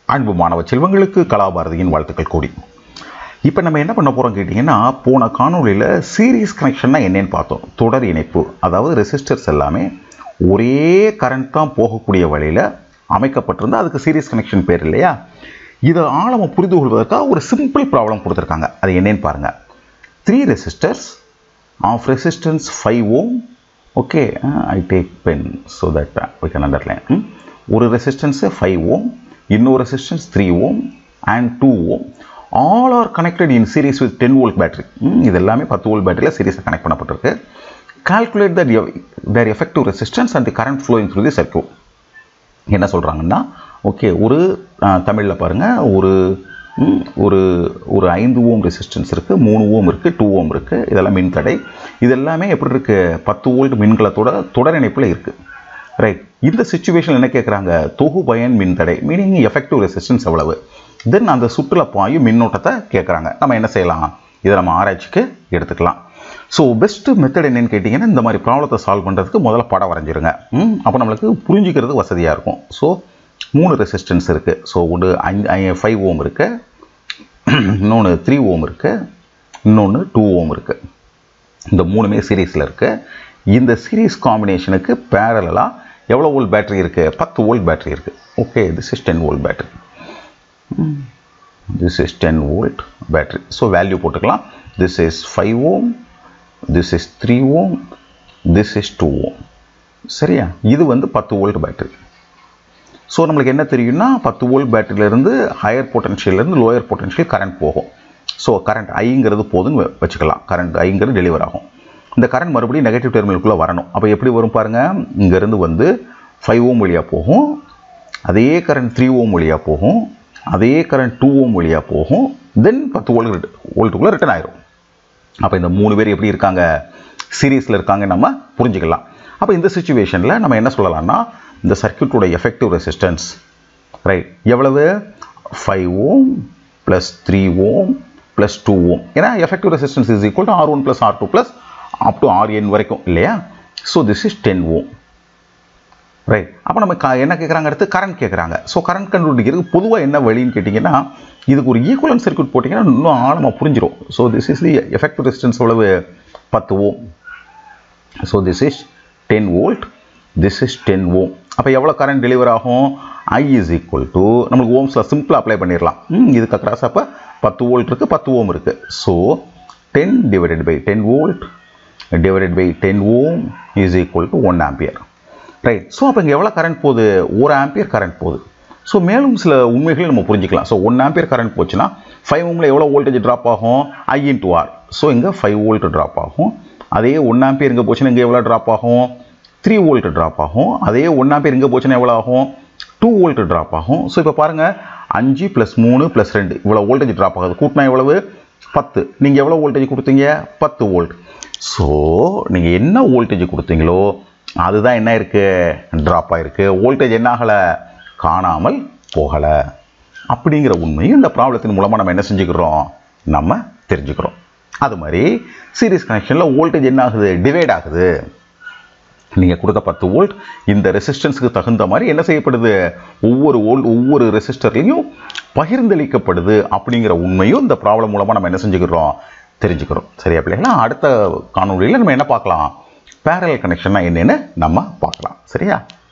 அன்பு மாணவ செல்வங்களுக்கு கலாபாரதியின் வாழ்த்துக்கள் கூடி இப்போ நம்ம என்ன பண்ண போகிறோம் கேட்டிங்கன்னா போன காணொளியில் சீரிஸ் கனெக்ஷன்னா என்னன்னு பார்த்தோம் தொடர் இணைப்பு அதாவது ரெசிஸ்டர்ஸ் எல்லாமே ஒரே கரண்ட் தான் போகக்கூடிய வழியில் அமைக்கப்பட்டிருந்தா அதுக்கு சீரிஸ் கனெக்ஷன் பேர் இல்லையா இதை ஆழமாக புரிந்து கொள்வதற்காக ஒரு சிம்பிள் ப்ராப்ளம் கொடுத்துருக்காங்க அது என்னன்னு பாருங்கள் three resistors of resistance five ohm okay I take pen so that we can underline ம்? ஒரு ரெசிஸ்டன்ஸு ஃபைவ் ஓம் இன்னொரு resistance three ohm and two ohm all are connected in series with ten volt battery இது எல்லாமே பத்து volt பேட்டரியில் சீரிஸாக connect பண்ணப்பட்டிருக்கு calculate that their effective resistance and the current flowing through the circuit என்ன சொல்கிறாங்கன்னா okay ஒரு தமிழில் பாருங்கள் ஒரு ம், ஒரு ஒரு ஐந்து ஓம் ரெசிஸ்டன்ஸ் இருக்குது மூணு ஓம் இருக்குது டூ ஓம் இருக்குது இதெல்லாம் மின்தடை இது எல்லாமே எப்படி இருக்குது பத்து வோல்ட் மின்கலத்தோட தொடர் இணைப்பில் இருக்குது ரைட் இந்த சுச்சுவேஷன் என்ன கேட்குறாங்க தொகுபயன் மின்தடை மீனிங் எஃபெக்டிவ் ரெசிஸ்டன்ஸ் எவ்வளவு தென் அந்த சுற்றுல பாயும் மின்னோட்டத்தை கேட்குறாங்க நம்ம என்ன செய்யலாம் இதை நம்ம ஆராய்ச்சிக்கு எடுத்துக்கலாம் ஸோ பெஸ்ட் மெத்தட் என்னன்னு கேட்டிங்கன்னா இந்த மாதிரி ப்ராப்ளத்தை சால்வ் பண்ணுறதுக்கு முதல்ல படம் வரைஞ்சிருங்க ம், அப்போ நம்மளுக்கு புரிஞ்சுக்கிறது வசதியாக இருக்கும் ஸோ மூணு ரெசிஸ்டன்ஸ் இருக்குது ஸோ ஒரு அஞ்சு ஃபைவ் ஓம் இருக்குது இன்னொன்று த்ரீ ஓம் இருக்குது இன்னொன்று டூ ஓம் இருக்குது இந்த மூணுமே சீரீஸில் இருக்குது இந்த சீரீஸ் காம்பினேஷனுக்கு பேரலாக எவ்வளோ வோல்ட் பேட்டரி இருக்குது பத்து வோல்ட் பேட்டரி இருக்குது okay this is ten volt battery this is ten volt battery so value போட்டுக்கலாம் this is five ohm this is three ohm this is two ohm சரியா இது வந்து பத்து வோல்ட் பேட்டரி ஸோ நம்மளுக்கு என்ன தெரியும்னா பத்து வோல்ட் பேட்டரியிலேருந்து ஹையர் பொட்டன்ஷியல்லேருந்து லோயர் பொட்டன்ஷியல் கரண்ட் போகும் ஸோ கரண்ட் ஐங்கிறது போதுன்னு வெ- வச்சுக்கலாம் கரண்ட் ஐங்கிறது டெலிவர் ஆகும் இந்த கரண்ட் மறுபடியும் நெகட்டிவ் டெர்மினலுக்குள்ளே வரணும் அப்போ எப்படி வரும் பாருங்கள் இங்கேருந்து வந்து ஃபைவ் ஓம் வழியாக போகும் அதே கரண்ட் த்ரீ ஓம் வழியாக போகும் அதே கரண்ட் டூ ஓம் வழியாக போகும் தென் பத்து வோல்ட் வோல்ட்டுக்குள்ளே ரிட்டர்ன் ஆயிரும் அப்போ இந்த மூணு பேர் எப்படி இருக்காங்க சீரீஸில் இருக்காங்க நம்ம புரிஞ்சுக்கலாம் அப்போ இந்த சுச்சுவேஷனில் நம்ம என்ன சொல்லலாம்னா இந்த சர்க்யூட்டோட எஃபெக்டிவ் ரெசிஸ்டன்ஸ் ரைட் எவ்வளவு five ohm plus three ohm plus two ohm ஏன்னா effective resistance is equal to R one plus R two plus up to R N வரைக்கும் இல்லையா so this is ten ohm right அப்போ நம்ம க- என்ன கேட்குறாங்க அடுத்து கரண்ட் கேட்குறாங்க ஸோ கரண்ட் கண்டுபிடிக்கிறதுக்கு பொதுவாக என்ன வழின்னு கேட்டிங்கன்னா இதுக்கு ஒரு ஈக்குவலன் சர்க்யூட் போட்டிங்கன்னா இன்னும் ஆழமாக புரிஞ்சிடும் so this is the effective resistance எவ்வளவு பத்து ohm so this is ten volt this is ten ohm அப்போ எவ்வளோ கரண்ட் டெலிவர் ஆகும் ஐ இஸ் ஈக்குவல் டு நம்மளுக்கு ஓம்ஸில் சிம்பிளாக அப்ளை பண்ணிடலாம் ம், இதுக்கு அக்ராஸ் அப்போ பத்து வோல்ட் இருக்குது பத்து ஓம் இருக்குது so ten divided by ten volt divided by ten ohm is equal to one ampere right so அப்போ இங்கே எவ்வளோ கரண்ட் போகுது ஒரு ஆம்பியர் கரண்ட் போகுது ஸோ மேலும் சில உண்மைகளை நம்ம புரிஞ்சுக்கலாம் ஸோ ஒன் ஆம்பியர் கரண்ட் போச்சுன்னா ஃபைவ் ஓமில் எவ்வளோ வோல்டேஜ் ட்ராப் ஆகும் ஐ இன்டு ஆர் ஸோ இங்கே ஃபைவ் வோல்ட் ட்ராப் ஆகும் அதே ஒன் ஆம்பியர் இங்கே போச்சுன்னா இங்கே எவ்வளோ ட்ராப் ஆகும் த்ரீ வோல்ட் ட்ராப் ஆகும் அதே ஒன் ஆம்பியர் இங்கே போச்சுன்னா எவ்வளோ ஆகும் டூ வோல்ட் ட்ராப் ஆகும் ஸோ இப்போ பாருங்கள் அஞ்சு ப்ளஸ் மூணு ப்ளஸ் ரெண்டு இவ்வளோ வோல்டேஜ் ட்ராப் ஆகுது கூட்டினா எவ்வளவு பத்து நீங்கள் எவ்வளோ வோல்டேஜ் கொடுத்தீங்க பத்து வோல்ட் ஸோ நீங்கள் என்ன வோல்டேஜ் கொடுத்தீங்களோ அதுதான் என்ன இருக்குது ட்ராப் ஆயிருக்கு வோல்டேஜ் என்ன ஆகலை காணாமல் போகலை அப்படிங்கிற உண்மையும் இந்த ப்ராப்ளத்தின் மூலமாக நம்ம என்ன செஞ்சுக்கிறோம் நம்ம தெரிஞ்சுக்கிறோம் அது மாதிரி சீரிஸ் கனெக்ஷனில் வோல்டேஜ் என்ன ஆகுது டிவைட் ஆகுது நீங்கள் கொடுத்த பத்து வோல்ட் இந்த ரெசிஸ்டன்ஸுக்கு தகுந்த மாதிரி என்ன செய்யப்படுது ஒவ்வொரு வோல்ட் ஒவ்வொரு ரெசிஸ்டர்லையும் பகிர்ந்தளிக்கப்படுது அப்படிங்கிற உண்மையும் இந்த ப்ராப்ளம் மூலமாக நம்ம என்ன செஞ்சுக்கிறோம் தெரிஞ்சுக்கிறோம் சரியா பிள்ளைங்களா அடுத்த காணொளியில் நம்ம என்ன பார்க்கலாம் பேரல் கனெக்ஷன்னா என்னன்னு நம்ம பார்க்கலாம் சரியா